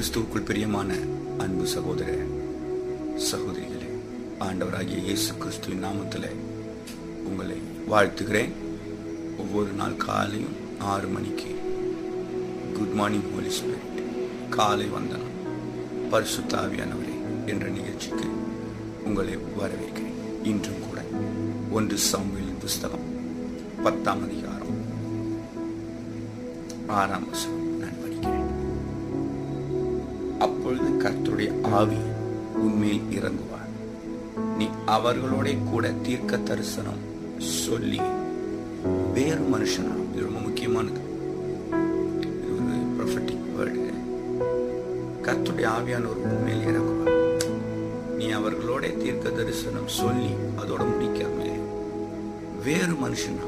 கிறிஸ்துவுக்குள் பிரியமான அன்பு சகோதர சகோதரிகளே ஆண்டவராகிய இயேசு கிறிஸ்துவின் நாமத்தில் உங்களை வாழ்த்துகிறேன் ஒவ்வொரு நாள் காலையும் ஆறு மணிக்கு குட் மார்னிங் ஹோலி ஸ்பிரிட் காலை வந்தனம் பரிசுத்தாவியானவரே என்ற நிகழ்ச்சிக்கு உங்களை வரவேற்கிறேன் இன்றும் கூட ஒன்று சாமுவேலின் புஸ்தகம் பத்தாம் அதிகாரம் ஆறாம் வசனம் நான் படிக்கிறேன் அப்பொழுது கர்த்தருடைய ஆவி உன்மேல் இறங்குவார் நீ அவர்களோட கூட தீர்க்க தரிசனம் சொல்லி வேறு மனுஷனா இது ரொம்ப முக்கியமானது இது ஒரு ப்ரொஃபட்டிக் வேர்டு கர்த்தருடைய ஆவியானவர் உண்மையில் இறங்குவார் நீ அவர்களோட தீர்க்க தரிசனம் சொல்லி அதோட முடிக்காம வேறு மனுஷனா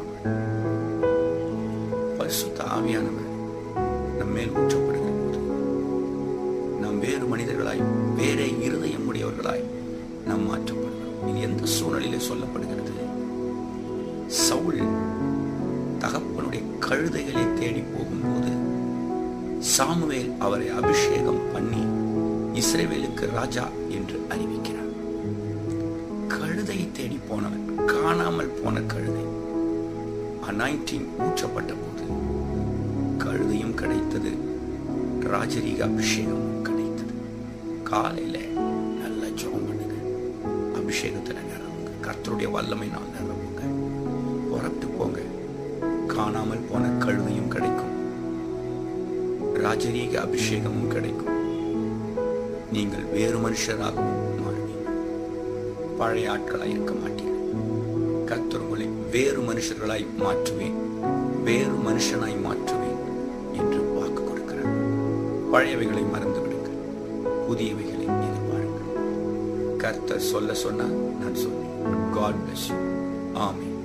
பரிசுத்த ஆவியானவர் நம் மேல் ஊற்றப்படுகிற போது நாம் வேறு மனிதர்களாய் வேற இருதயம் உடையவர்களாய் நாம் மாற்றப்படுகிறோம் இது எந்த சூழ்நிலையிலே சொல்லப்படுகிறது சவுல் தகப்பனுடைய கழுதைகளை தேடி போகும்போது சாமுவேல் அவரை அபிஷேகம் பண்ணி இஸ்ரேவேலுக்கு ராஜா என்று அறிவிக்கிறார் கழுதையை தேடி போனவன் காணாமல் போன கழுதை அனாயிண்டிங் ஊற்றப்பட்ட போது கழுதையும் கிடைத்தது ராஜரீக அபிஷேகமும் கிடைத்தது காலையில நல்ல ஜோம் பண்ணுங்க அபிஷேகத்துல நிறவுங்க கர்த்தருடைய வல்லமை நான் நிறவுங்க புறப்பட்டு போங்க காணாமல் போன கழுதையும் கிடைக்கும் ராஜரீக அபிஷேகமும் கிடைக்கும் நீங்கள் வேறு மனுஷராகவும் மாறுவீங்க பழைய ஆட்களாய் இருக்க மாட்டீர்கள் கர்த்தர் உங்களை வேறு மனுஷர்களாய் மாற்றுவேன் வேறு மனுஷனாய் மாற்றுவேன் என்று வாக்கு கொடுக்கிறார் பழையவைகளை மறந்து விடுங்கள் புதியவைகளை எதிர்பாருங்கள் கர்த்தர் சொல்ல சொன்னால் நான் சொன்னேன் காட் பிளஸ் யூ ஆமென்